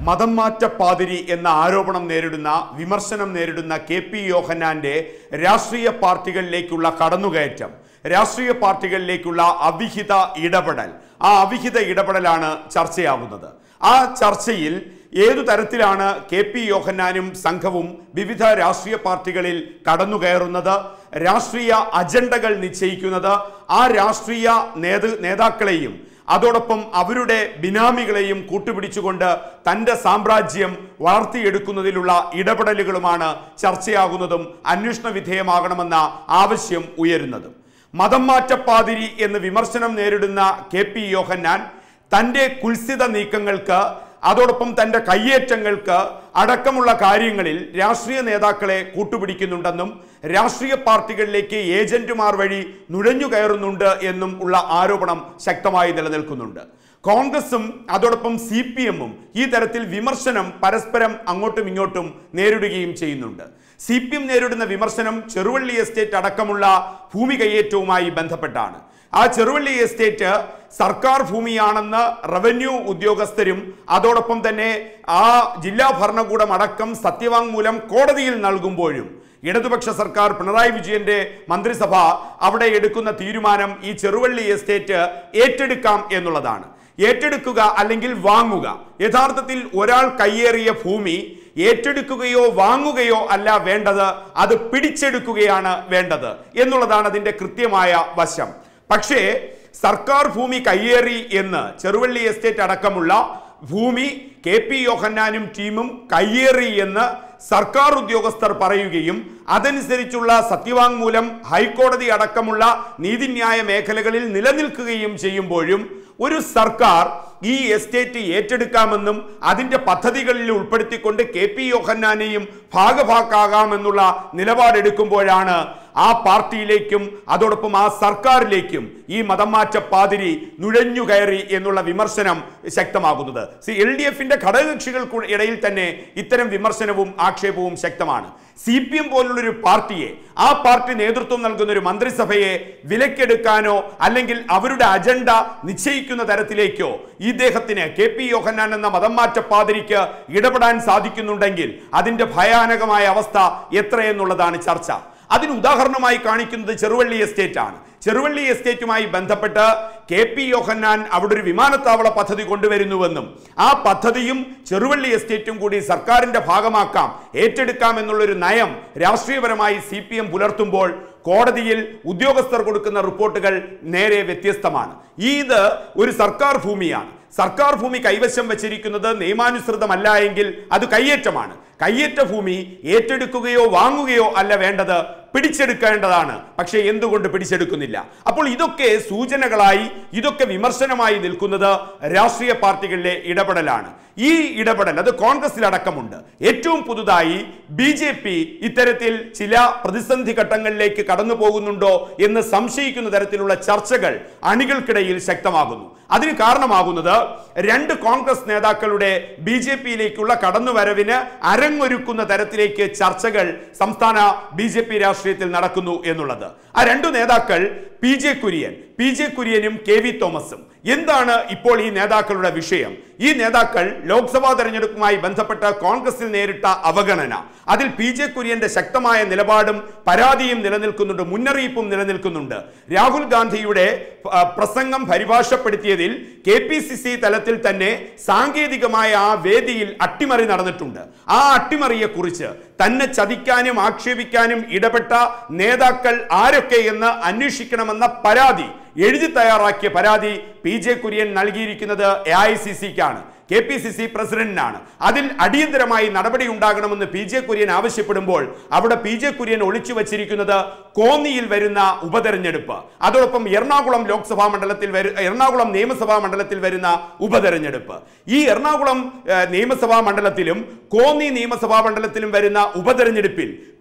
മതം മാറ്റ പാതിരി എന്ന ആരോപണം നേരിടുന്ന വിമർശനം നേരിടുന്ന കെ പി യോഹന്നാന്റെ രാഷ്ട്രീയ പാർട്ടികളിലേക്കുള്ള കടന്നുകയറ്റം രാഷ്ട്രീയ പാർട്ടികളിലേക്കുള്ള അവിഹിത ഇടപെടൽ ആ അവിഹിത ഇടപെടലാണ് ചർച്ചയാവുന്നത് ആ ചർച്ചയിൽ ഏതു തരത്തിലാണ് കെ പി യോഹന്നാനും സംഘവും വിവിധ രാഷ്ട്രീയ പാർട്ടികളിൽ കടന്നുകയറുന്നത് രാഷ്ട്രീയ അജണ്ടകൾ നിശ്ചയിക്കുന്നത് ആ രാഷ്ട്രീയ നേതൃ നേതാക്കളെയും അതോടൊപ്പം അവരുടെ ബിനാമികളെയും കൂട്ടുപിടിച്ചുകൊണ്ട് തൻ്റെ സാമ്രാജ്യം വളർത്തിയെടുക്കുന്നതിലുള്ള ഇടപെടലുകളുമാണ് ചർച്ചയാകുന്നതും അന്വേഷണ വിധേയമാകണമെന്ന ആവശ്യം ഉയരുന്നതും മതം മാറ്റപ്പാതിരി എന്ന് വിമർശനം നേരിടുന്ന കെ പി യോഹന്നാൻ തൻ്റെ കുൽസിത നീക്കങ്ങൾക്ക് അതോടൊപ്പം തൻ്റെ കയ്യേറ്റങ്ങൾക്ക് അടക്കമുള്ള കാര്യങ്ങളിൽ രാഷ്ട്രീയ നേതാക്കളെ കൂട്ടുപിടിക്കുന്നുണ്ടെന്നും രാഷ്ട്രീയ പാർട്ടികളിലേക്ക് ഏജന്റുമാർ വഴി നുഴഞ്ഞു കയറുന്നുണ്ട് എന്നും ഉള്ള ആരോപണം ശക്തമായി നിലനിൽക്കുന്നുണ്ട് കോൺഗ്രസും അതോടൊപ്പം സി പി എമ്മും ഈ തരത്തിൽ വിമർശനം പരസ്പരം അങ്ങോട്ടും ഇങ്ങോട്ടും നേരിടുകയും ചെയ്യുന്നുണ്ട് സി പി എം നേരിടുന്ന വിമർശനം ചെറുവള്ളി എസ്റ്റേറ്റ് അടക്കമുള്ള ഭൂമി കയ്യേറ്റവുമായി ബന്ധപ്പെട്ടാണ് ആ ചെറുവള്ളി എസ്റ്റേറ്റ് സർക്കാർ ഭൂമിയാണെന്ന് റവന്യൂ ഉദ്യോഗസ്ഥരും അതോടൊപ്പം തന്നെ ആ ജില്ലാ ഭരണകൂടം അടക്കം സത്യവാങ്മൂലം കോടതിയിൽ നൽകുമ്പോഴും ഇടതുപക്ഷ സർക്കാർ പിണറായി വിജയന്റെ മന്ത്രിസഭ അവിടെ എടുക്കുന്ന തീരുമാനം ഈ ചെറുവള്ളി എസ്റ്റേറ്റ് ഏറ്റെടുക്കാം എന്നുള്ളതാണ് ഏറ്റെടുക്കുക അല്ലെങ്കിൽ വാങ്ങുക യഥാർത്ഥത്തിൽ ഒരാൾ കയ്യേറിയ ഭൂമി ഏറ്റെടുക്കുകയോ വാങ്ങുകയോ അല്ല വേണ്ടത് അത് പിടിച്ചെടുക്കുകയാണ് വേണ്ടത് എന്നുള്ളതാണ് അതിന്റെ കൃത്യമായ വശം പക്ഷേ സർക്കാർ ഭൂമി കയ്യേറി എന്ന് ചെറുവള്ളി എസ്റ്റേറ്റ് അടക്കമുള്ള ഭൂമി കെ പി യോഹന്നാനും ടീമും കയ്യേറി എന്ന് സർക്കാർ ഉദ്യോഗസ്ഥർ പറയുകയും അതനുസരിച്ചുള്ള സത്യവാങ്മൂലം ഹൈക്കോടതി അടക്കമുള്ള നീതിന്യായ മേഖലകളിൽ നിലനിൽക്കുകയും ചെയ്യുമ്പോഴും ഒരു സർക്കാർ ഈ എസ്റ്റേറ്റ് ഏറ്റെടുക്കാമെന്നും അതിന്റെ പദ്ധതികളിൽ ഉൾപ്പെടുത്തിക്കൊണ്ട് കെ പി യോഹന്നാനെയും ഭാഗഭാക്കാകാമെന്നുള്ള നിലപാടെടുക്കുമ്പോഴാണ് ആ പാർട്ടിയിലേക്കും അതോടൊപ്പം ആ സർക്കാരിലേക്കും ഈ മതം മാറ്റ പാതിരി നുഴഞ്ഞു കയറി എന്നുള്ള വിമർശനം ശക്തമാകുന്നത് സി എൽ ഡി എഫിന്റെ ഘടകകക്ഷികൾക്ക് ഇടയിൽ തന്നെ ഇത്തരം വിമർശനവും ആക്ഷേപവും ശക്തമാണ് സി പി എം പോലുള്ളൊരു പാർട്ടിയെ ആ പാർട്ടി നേതൃത്വം നൽകുന്ന ഒരു മന്ത്രിസഭയെ വിലക്കെടുക്കാനോ അല്ലെങ്കിൽ അവരുടെ അജണ്ട നിശ്ചയിക്കുന്ന തരത്തിലേക്കോ ഇദ്ദേഹത്തിന് കെ പി യോഹന്നാൻ എന്ന മതം മാറ്റ പാതിരിക്ക് ഇടപെടാൻ സാധിക്കുന്നുണ്ടെങ്കിൽ അതിന്റെ ഭയാനകമായ അവസ്ഥ എത്രയെന്നുള്ളതാണ് ചർച്ച അതിന് ഉദാഹരണമായി കാണിക്കുന്നത് ചെറുവള്ളി എസ്റ്റേറ്റ് ആണ് ചെറുവള്ളി എസ്റ്റേറ്റുമായി ബന്ധപ്പെട്ട് കെ പി യോഹന്നാൻ അവിടെ ഒരു വിമാനത്താവള പദ്ധതി കൊണ്ടുവരുന്നുവെന്നും ആ പദ്ധതിയും ചെറുവള്ളി എസ്റ്റേറ്റും കൂടി സർക്കാരിന്റെ ഭാഗമാക്കാം ഏറ്റെടുക്കാം എന്നുള്ളൊരു നയം രാഷ്ട്രീയപരമായി സി പി എം പുലർത്തുമ്പോൾ കോടതിയിൽ ഉദ്യോഗസ്ഥർ കൊടുക്കുന്ന റിപ്പോർട്ടുകൾ നേരെ വ്യത്യസ്തമാണ് ഇത് ഒരു സർക്കാർ ഭൂമിയാണ് സർക്കാർ ഭൂമി കൈവശം വച്ചിരിക്കുന്നത് നിയമാനുസൃതമല്ല എങ്കിൽ അത് കയ്യേറ്റമാണ് കയ്യേറ്റ ഭൂമി ഏറ്റെടുക്കുകയോ വാങ്ങുകയോ അല്ല വേണ്ടത് പിടിച്ചെടുക്കേണ്ടതാണ് പക്ഷേ എന്തുകൊണ്ട് പിടിച്ചെടുക്കുന്നില്ല അപ്പോൾ ഇതൊക്കെ സൂചനകളായി ഇതൊക്കെ വിമർശനമായി നിൽക്കുന്നത് രാഷ്ട്രീയ പാർട്ടികളിലെ ഇടപെടലാണ് ഈ ഇടപെടൽ അത് കോൺഗ്രസിലടക്കമുണ്ട് ഏറ്റവും പുതുതായി ബി ജെ പി ഇത്തരത്തിൽ ചില പ്രതിസന്ധി ഘട്ടങ്ങളിലേക്ക് കടന്നു പോകുന്നുണ്ടോ എന്ന് സംശയിക്കുന്ന തരത്തിലുള്ള ചർച്ചകൾ അണികൾക്കിടയിൽ ശക്തമാകുന്നു അതിന് കാരണമാകുന്നത് രണ്ട് കോൺഗ്രസ് നേതാക്കളുടെ ബി ജെ പിയിലേക്കുള്ള കടന്നുവരവിന് അരങ്ങൊരുക്കുന്ന തരത്തിലേക്ക് ചർച്ചകൾ സംസ്ഥാന ബി ജെ പി രാഷ്ട്രീയത്തിൽ നടക്കുന്നു എന്നുള്ളത് ആ രണ്ടു നേതാക്കൾ P J Kurien P J കുര്യനും കെ വി തോമസും എന്താണ് ഇപ്പോൾ ഈ നേതാക്കളുടെ വിഷയം ഈ നേതാക്കൾ ലോക്സഭാ തെരഞ്ഞെടുപ്പുമായി ബന്ധപ്പെട്ട കോൺഗ്രസിൽ നേരിട്ട അവഗണന അതിൽ പി ജെ കുര്യന്റെ ശക്തമായ നിലപാടും പരാതിയും നിലനിൽക്കുന്നുണ്ട് മുന്നറിയിപ്പും നിലനിൽക്കുന്നുണ്ട് രാഹുൽ ഗാന്ധിയുടെ ആ, പ്രസംഗം പരിഭാഷപ്പെടുത്തിയതിൽ കെ പി സി സി തലത്തിൽ തന്നെ സാങ്കേതികമായ ആ വേദിയിൽ അട്ടിമറി നടന്നിട്ടുണ്ട് ആ അട്ടിമറിയെ കുറിച്ച് തന്നെ ചതിക്കാനും ആക്ഷേപിക്കാനും ഇടപെട്ട നേതാക്കൾ ആരൊക്കെ എന്ന് അന്വേഷിക്കണമെന്ന പരാതി എഴുതി തയ്യാറാക്കിയ പരാതി പി ജെ കുര്യൻ നൽകിയിരിക്കുന്നത് എ ഐ സി സിക്കാണ് കെ പി സി സി പ്രസിഡന്റിനാണ് അതിൽ അടിയന്തരമായി നടപടി ഉണ്ടാകണമെന്ന് പി ജെ കുര്യൻ ആവശ്യപ്പെടുമ്പോൾ അവിടെ പി ജെ കുര്യൻ ഒളിച്ചു വച്ചിരിക്കുന്നത് കോന്നിയിൽ വരുന്ന ഉപതെരഞ്ഞെടുപ്പ് അതോടൊപ്പം എറണാകുളം ലോക്സഭാ മണ്ഡലത്തിൽ വരു എറണാകുളം നിയമസഭാ മണ്ഡലത്തിൽ വരുന്ന ഉപതെരഞ്ഞെടുപ്പ് ഈ എറണാകുളം ഏഹ്, നിയമസഭാ മണ്ഡലത്തിലും കോന്നി നിയമസഭാ മണ്ഡലത്തിലും വരുന്ന ഉപതെരഞ്ഞെടുപ്പിൽ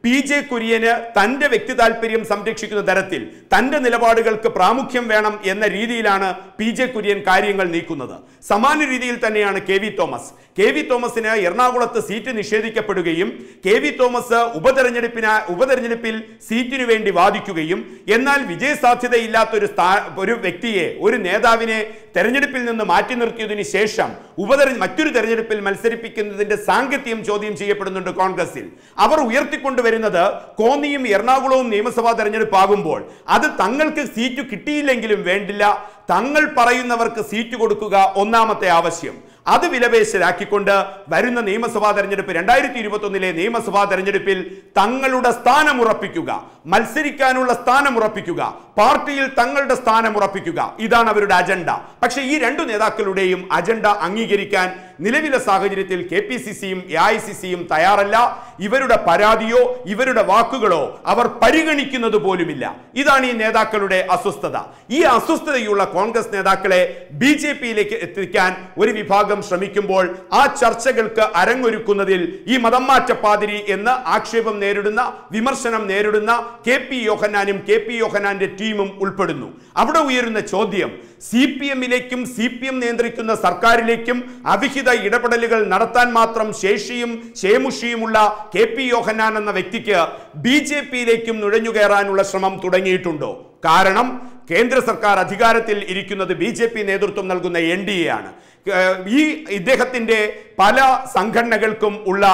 പി ജെ കുര്യന് തന്റെ വ്യക്തി താല്പര്യം സംരക്ഷിക്കുന്ന തരത്തിൽ തന്റെ നിലപാടുകൾക്ക് പ്രാമുഖ്യം വേണം എന്ന രീതിയിലാണ് പി ജെ കുര്യൻ കാര്യങ്ങൾ നീക്കുന്നത് സമാന രീതിയിൽ തന്നെയാണ് K V Thomas K V തോമസിന് എറണാകുളത്ത് സീറ്റ് നിഷേധിക്കപ്പെടുകയും കെ വി തോമസ് ഉപതെരഞ്ഞെടുപ്പിന് ഉപതെരഞ്ഞെടുപ്പിൽ സീറ്റിനു വേണ്ടി വാദിക്കുകയും എന്നാൽ വിജയസാധ്യതയില്ലാത്ത ഒരു സ്ഥാ ഒരു വ്യക്തിയെ ഒരു നേതാവിനെ തെരഞ്ഞെടുപ്പിൽ നിന്ന് മാറ്റി നിർത്തിയതിനു ശേഷം ഉപതെര മറ്റൊരു തെരഞ്ഞെടുപ്പിൽ മത്സരിപ്പിക്കുന്നതിന്റെ സാങ്കത്യം ചോദ്യം ചെയ്യപ്പെടുന്നുണ്ട് കോൺഗ്രസിൽ അവർ ഉയർത്തിക്കൊണ്ടുവരുന്നത് കോന്നിയും എറണാകുളവും നിയമസഭാ തെരഞ്ഞെടുപ്പ് ആകുമ്പോൾ അത് തങ്ങൾക്ക് സീറ്റ് കിട്ടിയില്ലെങ്കിലും വേണ്ടില്ല തങ്ങൾ പറയുന്നവർക്ക് സീറ്റ് കൊടുക്കുക ഒന്നാമത്തെ ആവശ്യം അത് വിലപേശലാക്കിക്കൊണ്ട് വരുന്ന നിയമസഭാ തെരഞ്ഞെടുപ്പ് രണ്ടായിരത്തി ഇരുപത്തി ഒന്നിലെ നിയമസഭാ തെരഞ്ഞെടുപ്പിൽ തങ്ങളുടെ സ്ഥാനം ഉറപ്പിക്കുക മത്സരിക്കാനുള്ള സ്ഥാനം ഉറപ്പിക്കുക പാർട്ടിയിൽ തങ്ങളുടെ സ്ഥാനം ഉറപ്പിക്കുക ഇതാണ് അവരുടെ അജണ്ട പക്ഷേ ഈ രണ്ടു നേതാക്കളുടെയും അജണ്ട അംഗീകരിക്കാൻ നിലവിലെ സാഹചര്യത്തിൽ കെ പി സി സിയും എ ഐ സി സിയും തയ്യാറല്ല ഇവരുടെ പരാതിയോ ഇവരുടെ വാക്കുകളോ അവർ പരിഗണിക്കുന്നത് പോലുമില്ല ഇതാണ് ഈ നേതാക്കളുടെ അസ്വസ്ഥത ഈ അസ്വസ്ഥതയുള്ള കോൺഗ്രസ് നേതാക്കളെ ബി ജെ പിയിലേക്ക് എത്തിക്കാൻ ഒരു വിഭാഗം ശ്രമിക്കുമ്പോൾ ആ ചർച്ചകൾക്ക് അരങ്ങൊരുക്കുന്നതിൽ ഈ മതം മാറ്റപ്പാതിരി എന്ന് ആക്ഷേപം നേരിടുന്ന വിമർശനം നേരിടുന്ന കെ പി യോഹനാനും കെ പി യോഹനാന്റെ ടീമും ഉൾപ്പെടുന്നു അവിടെ ഉയരുന്ന ചോദ്യം സി പി എമ്മിലേക്കും സി പി എം നിയന്ത്രിക്കുന്ന സർക്കാരിലേക്കും അവിഹിത ഇടപെടലുകൾ നടത്താൻ മാത്രം ശേഷിയും ശേമുഷിയുമുള്ള കെ പി യോഹന്നാൻ എന്ന വ്യക്തിക്ക് ബി ജെ പിയിലേക്കും നുഴഞ്ഞുകയറാനുള്ള ശ്രമം തുടങ്ങിയിട്ടുണ്ടോ കാരണം കേന്ദ്ര സർക്കാർ അധികാരത്തിൽ ഇരിക്കുന്നത് ബി ജെ പി നേതൃത്വം നൽകുന്ന എൻ ഡി എ ആണ് ഏഹ് ഈ ഇദ്ദേഹത്തിന്റെ പല സംഘടനകൾക്കും ഉള്ള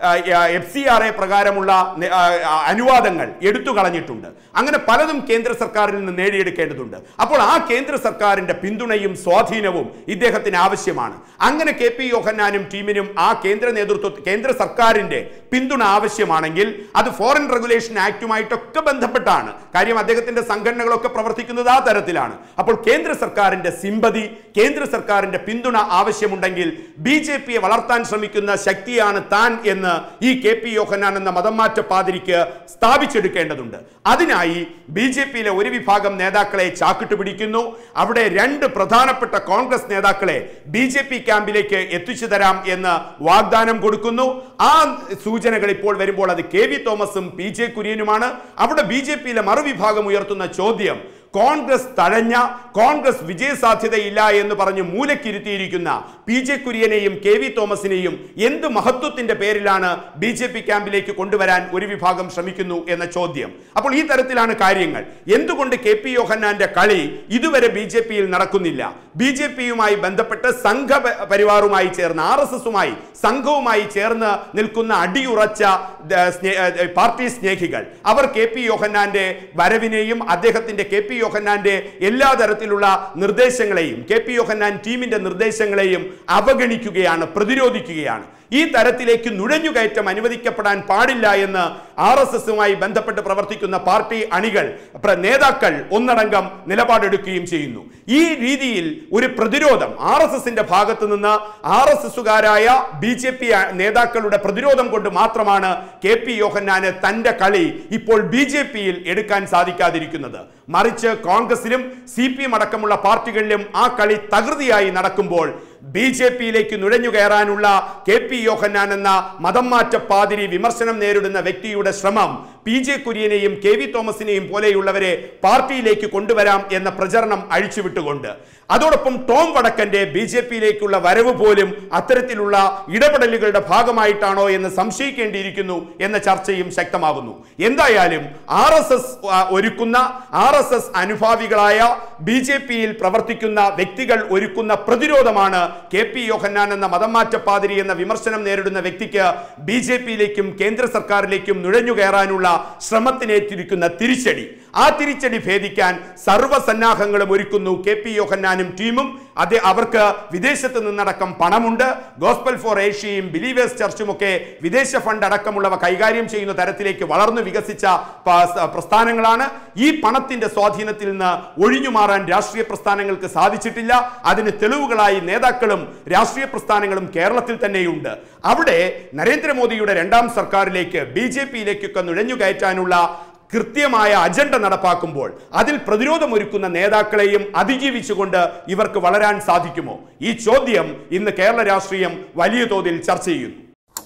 എഫ് സി ആർ എ പ്രകാരമുള്ള നെ- ആ, ആ, അനുവാദങ്ങൾ എടുത്തു കളഞ്ഞിട്ടുണ്ട് അങ്ങനെ പലതും കേന്ദ്ര സർക്കാരിൽ നിന്ന് നേടിയെടുക്കേണ്ടതുണ്ട് അപ്പോൾ ആ കേന്ദ്ര സർക്കാരിന്റെ പിന്തുണയും സ്വാധീനവും ഇദ്ദേഹത്തിന് ആവശ്യമാണ് അങ്ങനെ കെ പി യോഹന്നാനും ടീമിനും ആ കേന്ദ്ര നേതൃത്വ കേന്ദ്ര സർക്കാരിന്റെ പിന്തുണ ആവശ്യമാണെങ്കിൽ അത് ഫോറിൻ റെഗുലേഷൻ ആക്ടുമായിട്ടൊക്കെ ബന്ധപ്പെട്ടാണ് കാര്യം അദ്ദേഹത്തിന്റെ സംഘടനകളൊക്കെ പ്രവർത്തിക്കുന്നത് ആ തരത്തിലാണ് അപ്പോൾ കേന്ദ്ര സർക്കാരിന്റെ സിമ്പതി കേന്ദ്ര സർക്കാരിന്റെ പിന്തുണ ആവശ്യമുണ്ടെങ്കിൽ ബി ജെ പിയെ വളർത്താൻ ശ്രമിക്കുന്ന ശക്തിയാണ് താൻ എന്ന് ഈ കെ പി യോഹന്നാൻ എന്ന മതം മാറ്റ പാതിരിക്ക് സ്ഥാപിച്ചെടുക്കേണ്ടതുണ്ട് അതിനായി ബി ജെ പിയിലെ ഒരു വിഭാഗം നേതാക്കളെ ചാക്കിട്ട് പിടിക്കുന്നു അവിടെ രണ്ട് പ്രധാനപ്പെട്ട കോൺഗ്രസ് നേതാക്കളെ ബി ജെ പി ക്യാമ്പിലേക്ക് എത്തിച്ചു തരാം എന്ന് വാഗ്ദാനം കൊടുക്കുന്നു ആ സൂചനകൾ ഇപ്പോൾ വരുമ്പോൾ അത് കെ വി തോമസും പി ജെ കുര്യനുമാണ് അവിടെ ബി ജെ പിയിലെ മറുവിഭാഗം ഉയർത്തുന്ന ചോദ്യം കോൺഗ്രസ് തഴഞ്ഞ കോൺഗ്രസ് വിജയസാധ്യതയില്ല എന്ന് പറഞ്ഞ് മൂലക്കിരുത്തിയിരിക്കുന്ന പി ജെ കുര്യനെയും കെ വി തോമസിനെയും എന്ത് മഹത്വത്തിന്റെ പേരിലാണ് ബി ജെ പി ക്യാമ്പിലേക്ക് കൊണ്ടുവരാൻ ഒരു വിഭാഗം ശ്രമിക്കുന്നു എന്ന ചോദ്യം അപ്പോൾ ഈ തരത്തിലാണ് കാര്യങ്ങൾ എന്തുകൊണ്ട് കെ പി യോഹന്നാന്റെ കളി ഇതുവരെ ബി ജെ പിയിൽ നടക്കുന്നില്ല ബി ജെ പിയുമായി ബന്ധപ്പെട്ട് സംഘ പ- പരിവാറുമായി ചേർന്ന് ആർ എസ് എസുമായി സംഘവുമായി ചേർന്ന് നിൽക്കുന്ന അടിയുറച്ച ദ- സ്നേ- ഏ, പാർട്ടി സ്നേഹികൾ അവർ കെ പി യോഹന്നാന്റെ വരവിനെയും അദ്ദേഹത്തിന്റെ കെ പി യോഹന്നാന്റെ എല്ലാ തരത്തിലുള്ള നിർദ്ദേശങ്ങളെയും കെ പി യോഹന്നാൻ ടീമിന്റെ നിർദ്ദേശങ്ങളെയും അവഗണിക്കുകയാണ് പ്രതിരോധിക്കുകയാണ് ഈ തരത്തിലേക്ക് നുഴഞ്ഞുകയറ്റം അനുവദിക്കപ്പെടാൻ പാടില്ല എന്ന് ആർ എസ് എസുമായി ബന്ധപ്പെട്ട് പ്രവർത്തിക്കുന്ന പാർട്ടി അണികൾ പ്ര- നേതാക്കൾ ഒന്നടങ്കം നിലപാടെടുക്കുകയും ചെയ്യുന്നു ഈ രീതിയിൽ ഒരു പ്രതിരോധം ആർ എസ് എസിന്റെ ഭാഗത്ത് നിന്ന് ആർ എസ് എസുകാരായ ബി ജെ പി നേതാക്കളുടെ പ്രതിരോധം കൊണ്ട് മാത്രമാണ് കെ പി യോഹന്നാന് തന്റെ കളി ഇപ്പോൾ ബി ജെ പിയിൽ എടുക്കാൻ സാധിക്കാതിരിക്കുന്നത് മറിച്ച് കോൺഗ്രസിലും സി പി എം അടക്കമുള്ള പാർട്ടികളിലും ആ കളി തകൃതിയായി നടക്കുമ്പോൾ ബി ജെ പിയിലേക്ക് നുഴഞ്ഞു കയറാനുള്ള കെ പി യോഹന്നാൻ എന്ന മതം മാറ്റ പാതിരി വിമർശനം നേരിടുന്ന വ്യക്തിയുടെ ശ്രമം പി ജെ കുര്യനെയും കെ വി തോമസിനെയും പോലെയുള്ളവരെ പാർട്ടിയിലേക്ക് കൊണ്ടുവരാം എന്ന പ്രചരണം അഴിച്ചുവിട്ടുകൊണ്ട് അതോടൊപ്പം ടോം വടക്കന്റെ ബി ജെ പിയിലേക്കുള്ള വരവ് പോലും അത്തരത്തിലുള്ള ഇടപെടലുകളുടെ ഭാഗമായിട്ടാണോ എന്ന് സംശയിക്കേണ്ടിയിരിക്കുന്നു എന്ന ചർച്ചയും ശക്തമാകുന്നു എന്തായാലും ആർ എസ് എസ് ഒരുക്കുന്ന ആർ എസ് എസ് അനുഭാവികളായ ബി ജെ പിയിൽ പ്രവർത്തിക്കുന്ന വ്യക്തികൾ ഒരുക്കുന്ന പ്രതിരോധമാണ് കെ പി യോഹന്നാൻ എന്ന മതം മാറ്റപ്പാതിരി എന്ന വിമർശനം നേരിടുന്ന വ്യക്തിക്ക് ബി ജെ പിയിലേക്കും കേന്ദ്ര സർക്കാരിലേക്കും നുഴഞ്ഞു കയറാനുള്ള ശ്രമത്തിനേറ്റിരിക്കുന്ന തിരിച്ചടി ആ തിരിച്ചടി ഭേദിക്കാൻ സർവ്വസന്നാഹങ്ങളും ഒരുക്കുന്നു കെ പി യോഹന്നാനും ടീമും അത് അവർക്ക് വിദേശത്ത് നിന്നടക്കം പണമുണ്ട് ഗോസ്പൽ ഫോർ ഏഷ്യയും ബിലീവേഴ്സ് ചർച്ചുമൊക്കെ വിദേശ ഫണ്ട് അടക്കമുള്ളവ കൈകാര്യം ചെയ്യുന്ന തരത്തിലേക്ക് വളർന്നു വികസിച്ച പ- സ- പ്രസ്ഥാനങ്ങളാണ് ഈ പണത്തിന്റെ സ്വാധീനത്തിൽ നിന്ന് ഒഴിഞ്ഞു മാറാൻ രാഷ്ട്രീയ പ്രസ്ഥാനങ്ങൾക്ക് സാധിച്ചിട്ടില്ല അതിന് തെളിവുകളായി നേതാക്കളും രാഷ്ട്രീയ പ്രസ്ഥാനങ്ങളും കേരളത്തിൽ തന്നെയുണ്ട് അവിടെ നരേന്ദ്രമോദിയുടെ രണ്ടാം സർക്കാരിലേക്ക് ബി ജെ പിയിലേക്കൊക്കെ നുഴഞ്ഞു കയറ്റാനുള്ള കൃത്യമായ അജണ്ട നടപ്പാക്കുമ്പോൾ അതിൽ പ്രതിരോധമൊരുക്കുന്ന നേതാക്കളെയും അതിജീവിച്ചുകൊണ്ട് ഇവർക്ക് വളരാൻ സാധിക്കുമോ ഈ ചോദ്യം ഇന്ന് കേരള രാഷ്ട്രീയം വലിയ തോതിൽ ചർച്ച ചെയ്യുന്നു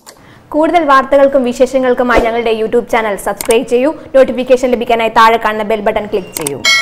കൂടുതൽ വാർത്തകൾക്കും വിശേഷങ്ങൾക്കുമായി ഞങ്ങളുടെ യൂട്യൂബ് ചാനൽ സബ്സ്ക്രൈബ് ചെയ്യൂ നോട്ടിഫിക്കേഷൻ ലഭിക്കാനായി താഴെ കാണുന്ന ബെൽ ബട്ടൺ ക്ലിക്ക് ചെയ്യൂ